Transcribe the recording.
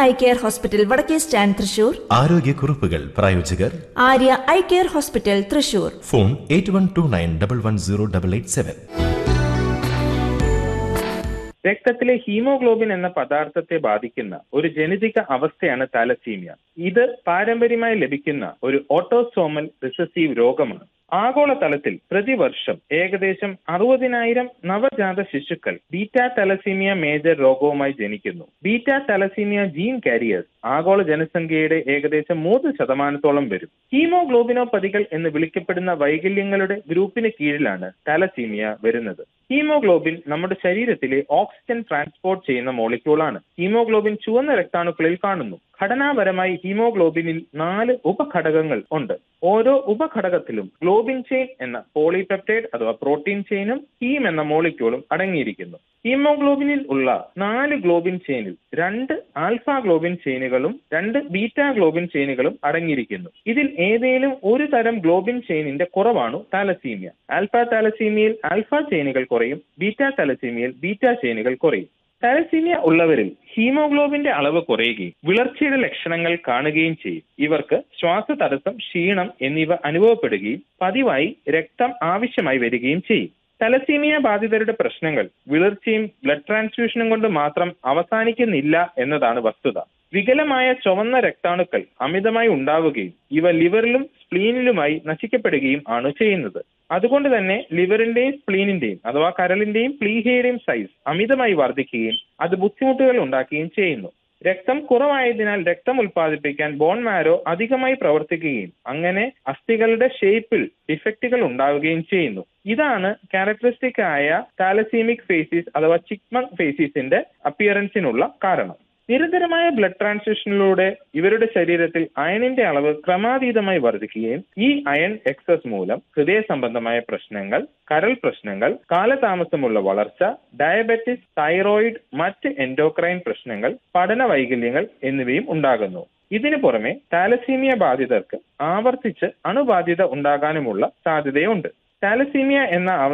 I care hospital വടക്കേ stand Thrissur ആരോഗ്യക്കുറിപ്പുകൾ പ്രായോജകർ Arya I care hospital Thrissur phone eight one two nine double one zero double eight seven രക്തത്തിലെ haemoglobin എന്ന പദാർത്ഥത്തെ ബാധിക്കുന്ന ഒരു ജനിതക അവസ്ഥയാണ് താലസീമിയ ഇത് പാരമ്പര്യമായി ലഭിക്കുന്ന ഒരു ഓട്ടോസോമൽ റിസസീവ് രോഗമാണ് ആഗോളതലത്തിൽ പ്രതിവർഷം ഏകദേശം അറുപതിനായിരം നവജാത ശിശുക്കൾ ബീറ്റ തലസീമിയ മേജർ രോഗവുമായി ജനിക്കുന്നു ബീറ്റ തലസീമിയ ജീൻ കാരിയേഴ്സ് ആഗോള ജനസംഖ്യയുടെ ഏകദേശം മൂന്ന് ശതമാനത്തോളം വരും ഹീമോഗ്ലോബിനോപ്പതികൾ എന്ന് വിളിക്കപ്പെടുന്ന വൈകല്യങ്ങളുടെ ഗ്രൂപ്പിന് കീഴിലാണ് തലസീമിയ വരുന്നത് ഹീമോഗ്ലോബിൻ നമ്മുടെ ശരീരത്തിലെ ഓക്സിജൻ ട്രാൻസ്പോർട്ട് ചെയ്യുന്ന മോളിക്യൂളാണ് ഹീമോഗ്ലോബിൻ ചുവന്ന രക്താണുക്കളിൽ കാണുന്നു ഘടനാപരമായി ഹീമോഗ്ലോബിനിൽ നാല് ഉപഘടകങ്ങൾ ഉണ്ട് ഓരോ ഉപഘടകത്തിലും ഗ്ലോബിൻ ചെയിൻ എന്ന പോളിപെപ്റ്റൈഡ് അഥവാ പ്രോട്ടീൻ ചെയിനും ഹീം എന്ന മോളിക്യൂളും അടങ്ങിയിരിക്കുന്നു ഹീമോഗ്ലോബിനിൽ ഉള്ള നാല് ഗ്ലോബിൻ ചെയിനിൽ രണ്ട് ആൽഫ ഗ്ലോബിൻ ചെയിനുകളും രണ്ട് ബീറ്റ ഗ്ലോബിൻ ചെയിനുകളും അടങ്ങിയിരിക്കുന്നു ഇതിൽ ഏതേലും ഒരു തരം ഗ്ലോബിൻ ചെയിനിന്റെ കുറവാണ് താലസീമിയ ആൽഫ താലസീമിയയിൽ ആൽഫ ചെയിനുകൾ കുറയും ബീറ്റ താലസീമിയയിൽ ബീറ്റ ചെയിനുകൾ കുറയും താലസീമിയ ഉള്ളവരിൽ ഹീമോഗ്ലോബിന്റെ അളവ് കുറയുകയും വിളർച്ചയുടെ ലക്ഷണങ്ങൾ കാണുകയും ചെയ്യും ഇവർക്ക് ശ്വാസതടസ്സം ക്ഷീണം എന്നിവ അനുഭവപ്പെടുകയും പതിവായി രക്തം ആവശ്യമായി വരികയും ചെയ്യും തലസീമിയ ബാധിതരുടെ പ്രശ്നങ്ങൾ വിളർച്ചയും ബ്ലഡ് ട്രാൻസ്ഫ്യൂഷനും കൊണ്ട് മാത്രം അവസാനിക്കുന്നില്ല എന്നതാണ് വസ്തുത വികലമായ ചുവന്ന രക്താണുക്കൾ അമിതമായി ഉണ്ടാവുകയും ഇവ ലിവറിലും സ്പ്ലീനിലുമായി നശിക്കപ്പെടുകയും ആണ് ചെയ്യുന്നത് അതുകൊണ്ട് തന്നെ ലിവറിന്റെയും സ്പ്ലീനിന്റെയും അഥവാ കരളിന്റെയും പ്ലീഹയുടെയും സൈസ് അമിതമായി വർദ്ധിക്കുകയും അത് ബുദ്ധിമുട്ടുകൾ ഉണ്ടാക്കുകയും ചെയ്യുന്നു രക്തം കുറവായതിനാൽ രക്തം ഉൽപ്പാദിപ്പിക്കാൻ ബോൺ മാരോ അധികമായി പ്രവർത്തിക്കുകയും അങ്ങനെ അസ്ഥികളുടെ ഷേപ്പിൽ ഡിഫക്റ്റുകൾ ഉണ്ടാവുകയും ചെയ്യുന്നു ഇതാണ് ക്യാരക്ടറിസ്റ്റിക് ആയ താലസീമിക് ഫേസിസ് അഥവാ ചിക്മങ് ഫേസിസിന്റെ അപ്പിയറൻസിനുള്ള കാരണം നിരന്തരമായ ബ്ലഡ് ട്രാൻസ്ഫ്യൂഷനിലൂടെ ഇവരുടെ ശരീരത്തിൽ അയണിന്റെ അളവ് ക്രമാതീതമായി വർദ്ധിക്കുകയും ഈ അയൺ എക്സസ് മൂലം ഹൃദയ സംബന്ധമായ പ്രശ്നങ്ങൾ കരൾ പ്രശ്നങ്ങൾ കാലതാമസമുള്ള വളർച്ച ഡയബറ്റിസ് തൈറോയിഡ് മറ്റ് എൻഡോക്രൈൻ പ്രശ്നങ്ങൾ പഠന വൈകല്യങ്ങൾ എന്നിവയും ഉണ്ടാകുന്നു ഇതിനു പുറമെ താലസീമിയ ബാധിതർക്ക് ആവർത്തിച്ച് അണുബാധ്യത ഉണ്ടാകാനുമുള്ള സാധ്യതയുണ്ട് താലസീമിയ എന്ന